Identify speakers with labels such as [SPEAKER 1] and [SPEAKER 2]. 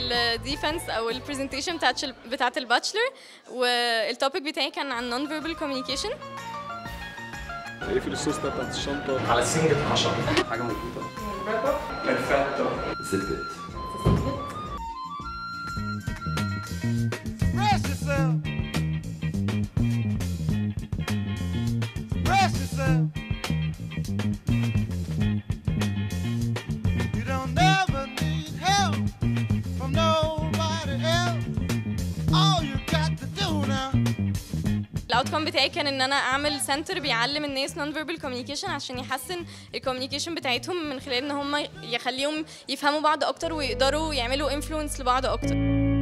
[SPEAKER 1] الديفنس او البرزنتيشن بتاعت بتاعت الباتشلر والتوبيك بتاعي كان عن نون فيربال كوميونيكيشن
[SPEAKER 2] اقفل السوسته بتاعت الشنطه
[SPEAKER 3] على سنجة عشرة
[SPEAKER 4] حاجه مظبوطه
[SPEAKER 3] بيرفكتو
[SPEAKER 4] زبدت
[SPEAKER 5] Brace yourself. Brace yourself. You don't never need help from nobody else. All you got to do now.
[SPEAKER 1] الاوتكم بتاعي كان ان انا اعمل سنتر بيعلم الناس نون فيربال كوميونيكيشن عشان يحسن الكوميونيكيشن بتاعتهم من خلال ان هم يخليهم يفهموا بعض اكتر ويقدروا يعملوا انفلونس لبعض اكتر